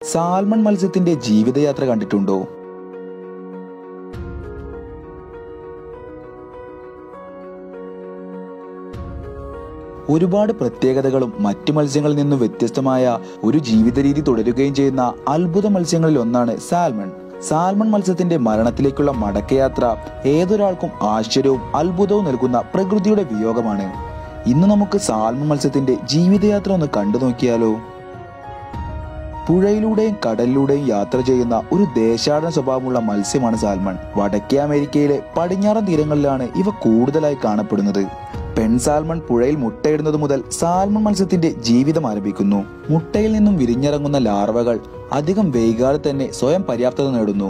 salmon മത്സ്യത്തിന്റെ ജീവിതയാത്ര കണ്ടിട്ടുണ്ടോ ഒരുപാട് പ്രത്യേകതകളും മറ്റു മത്സ്യങ്ങളിൽ നിന്നും വ്യത്യസ്തമായ ഒരു ജീവിത രീതി തുടരുകയും ചെയ്യുന്ന അത്ഭുത മത്സ്യങ്ങളിൽ ഒന്നാണ് സാൽമൺ സാൽമൺ മത്സ്യത്തിന്റെ മരണത്തിലേക്കുള്ള മടക്കയാത്ര ഏതൊരാൾക്കും ആശ്ചര്യവും അത്ഭുതവും നൽകുന്ന പ്രകൃതിയുടെ വിയോഗമാണ് ഇന്ന് നമുക്ക് സാൽമൺ മത്സ്യത്തിന്റെ ജീവിതയാത്ര ഒന്ന് കണ്ടു നോക്കിയാലോ പുഴയിലൂടെയും കടലിലൂടെയും യാത്ര ചെയ്യുന്ന ഒരു ദേശാടന സ്വഭാവമുള്ള മത്സ്യമാണ് സാൽമൺ വടക്കേ അമേരിക്കയിലെ പടിഞ്ഞാറൻ തീരങ്ങളിലാണ് ഇവ കൂടുതലായി കാണപ്പെടുന്നത് പെൺ സാൽമൺ പുഴയിൽ മുട്ടയിടുന്നത് മുതൽ സാൽമൺ മത്സ്യത്തിന്റെ ജീവിതം ആരംഭിക്കുന്നു മുട്ടയിൽ നിന്നും വിരിഞ്ഞിറങ്ങുന്ന ലാർവകൾ അധികം വൈകാതെ തന്നെ സ്വയം പര്യാപ്തത നേടുന്നു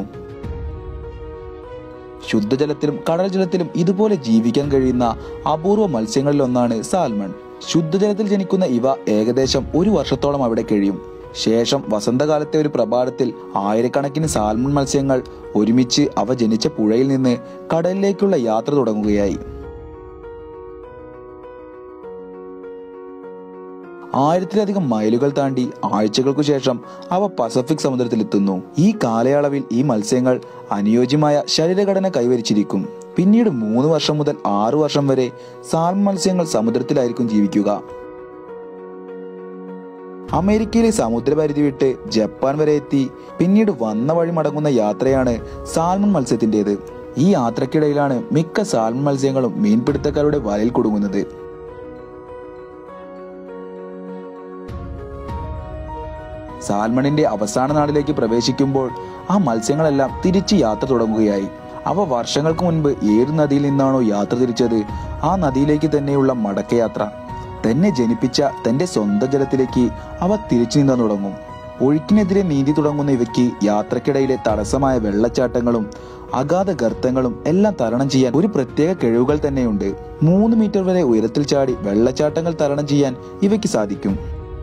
ശുദ്ധജലത്തിലും കടൽ ജലത്തിലും ഇതുപോലെ ജീവിക്കാൻ കഴിയുന്ന അപൂർവ മത്സ്യങ്ങളിലൊന്നാണ് സാൽമൺ ശുദ്ധജലത്തിൽ ജനിക്കുന്ന ഇവ ഏകദേശം ഒരു വർഷത്തോളം അവിടെ കഴിയും ശേഷം വസന്തകാലത്തെ ഒരു പ്രഭാതത്തിൽ ആയിരക്കണക്കിന് സാൽമൺ മത്സ്യങ്ങൾ ഒരുമിച്ച് അവ ജനിച്ച പുഴയിൽ നിന്ന് കടലിലേക്കുള്ള യാത്ര തുടങ്ങുകയായി ആയിരത്തിലധികം മൈലുകൾ താണ്ടി ആഴ്ചകൾക്കു ശേഷം അവ പസഫിക് സമുദ്രത്തിലെത്തുന്നു ഈ കാലയളവിൽ ഈ മത്സ്യങ്ങൾ അനുയോജ്യമായ ശരീരഘടന കൈവരിച്ചിരിക്കും പിന്നീട് മൂന്ന് വർഷം മുതൽ ആറു വർഷം വരെ സാൽമൺ മത്സ്യങ്ങൾ സമുദ്രത്തിലായിരിക്കും ജീവിക്കുക അമേരിക്കയിലെ സമുദ്രപരിധി വിട്ട് ജപ്പാൻ വരെ എത്തി പിന്നീട് വന്ന വഴി മടങ്ങുന്ന യാത്രയാണ് സാൽമൺ മത്സ്യത്തിൻ്റെത് ഈ യാത്രക്കിടയിലാണ് മിക്ക സാൽമൺ മത്സ്യങ്ങളും മീൻപിടുത്തക്കാരുടെ വലയിൽ കുടുങ്ങുന്നത് സാൽമണിന്റെ അവസാന നാടിലേക്ക് പ്രവേശിക്കുമ്പോൾ ആ മത്സ്യങ്ങളെല്ലാം തിരിച്ച് യാത്ര തുടങ്ങുകയായി അവ വർഷങ്ങൾക്ക് മുൻപ് ഏത് നദിയിൽ നിന്നാണോ യാത്ര തിരിച്ചത് ആ നദിയിലേക്ക് തന്നെയുള്ള മടക്കയാത്ര തന്നെ ജനിപ്പിച്ച തന്റെ സ്വന്തം ജലത്തിലേക്ക് അവ തിരിച്ചു നീന്താൻ തുടങ്ങും ഒഴുക്കിനെതിരെ നീന്തി തുടങ്ങുന്ന ഇവയ്ക്ക് യാത്രക്കിടയിലെ തടസ്സമായ വെള്ളച്ചാട്ടങ്ങളും അഗാധ ഗർത്തങ്ങളും എല്ലാം തരണം ചെയ്യാൻ ഒരു പ്രത്യേക കഴിവുകൾ തന്നെയുണ്ട് മൂന്ന് മീറ്റർ വരെ ഉയരത്തിൽ ചാടി വെള്ളച്ചാട്ടങ്ങൾ തരണം ചെയ്യാൻ ഇവയ്ക്ക് സാധിക്കും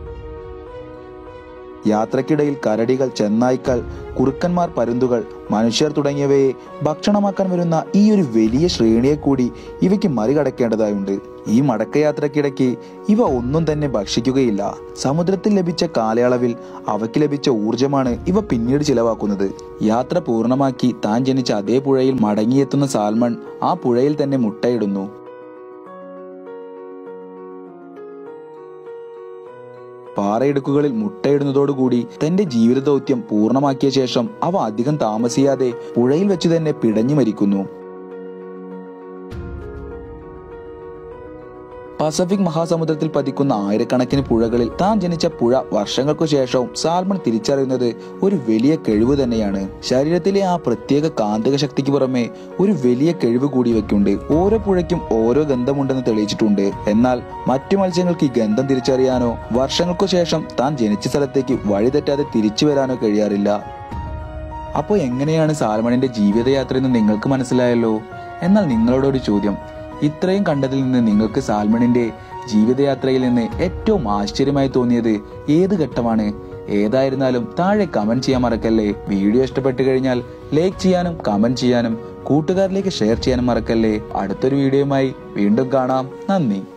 യാത്രക്കിടയിൽ കരടികൾ ചെന്നായ്ക്കൾ കുറുക്കന്മാർ പരുന്തുകൾ മനുഷ്യർ തുടങ്ങിയവയെ ഭക്ഷണമാക്കാൻ വരുന്ന ഈ ഒരു വലിയ ശ്രേണിയെ കൂടി ഇവയ്ക്ക് മറികടക്കേണ്ടതായുണ്ട് ഈ മടക്കയാത്രക്കിടയ്ക്ക് ഇവ ഒന്നും തന്നെ ഭക്ഷിക്കുകയില്ല സമുദ്രത്തിൽ ലഭിച്ച കാലയളവിൽ അവയ്ക്ക് ലഭിച്ച ഊർജമാണ് ഇവ പിന്നീട് ചിലവാക്കുന്നത് യാത്ര പൂർണ്ണമാക്കി താൻ ജനിച്ച അതേ പുഴയിൽ മടങ്ങിയെത്തുന്ന സാൽമൺ ആ പുഴയിൽ തന്നെ മുട്ടയിടുന്നു പാറയിടുക്കുകളിൽ മുട്ടയിടുന്നതോടുകൂടി തന്റെ ജീവിത ദൗത്യം പൂർണ്ണമാക്കിയ ശേഷം അവ അധികം താമസിയാതെ പുഴയിൽ വെച്ച് തന്നെ പിടഞ്ഞു മരിക്കുന്നു പസഫിക് മഹാസമുദ്രത്തിൽ പതിക്കുന്ന ആയിരക്കണക്കിന് പുഴകളിൽ താൻ ജനിച്ച പുഴ വർഷങ്ങൾക്കു ശേഷവും സാൽമൺ തിരിച്ചറിയുന്നത് ഒരു വലിയ കഴിവ് തന്നെയാണ് ശരീരത്തിലെ ആ പ്രത്യേക കാന്തിക ശക്തിക്ക് പുറമെ ഒരു വലിയ കഴിവ് കൂടി ഇവയ്ക്കുണ്ട് ഓരോ പുഴയ്ക്കും ഓരോ ഗന്ധമുണ്ടെന്ന് തെളിയിച്ചിട്ടുണ്ട് എന്നാൽ മറ്റു മത്സ്യങ്ങൾക്ക് ഈ ഗന്ധം തിരിച്ചറിയാനോ വർഷങ്ങൾക്കു ശേഷം താൻ ജനിച്ച സ്ഥലത്തേക്ക് വഴിതെറ്റാതെ തിരിച്ചു വരാനോ കഴിയാറില്ല അപ്പോൾ എങ്ങനെയാണ് സാൽമണിന്റെ ജീവിതയാത്ര എന്ന് നിങ്ങൾക്ക് മനസ്സിലായല്ലോ എന്നാൽ നിങ്ങളോടൊരു ചോദ്യം ഇത്രയും കണ്ടതിൽ നിന്ന് നിങ്ങൾക്ക് സാൽമണിന്റെ ജീവിതയാത്രയിൽ നിന്ന് ഏറ്റവും ആശ്ചര്യമായി തോന്നിയത് ഏത് ഘട്ടമാണ് ഏതായിരുന്നാലും താഴെ കമന്റ് ചെയ്യാൻ മറക്കല്ലേ വീഡിയോ ഇഷ്ടപ്പെട്ടു കഴിഞ്ഞാൽ ലൈക്ക് ചെയ്യാനും കമന്റ് ചെയ്യാനും കൂട്ടുകാരിലേക്ക് ഷെയർ ചെയ്യാനും മറക്കല്ലേ അടുത്തൊരു വീഡിയോയുമായി വീണ്ടും കാണാം നന്ദി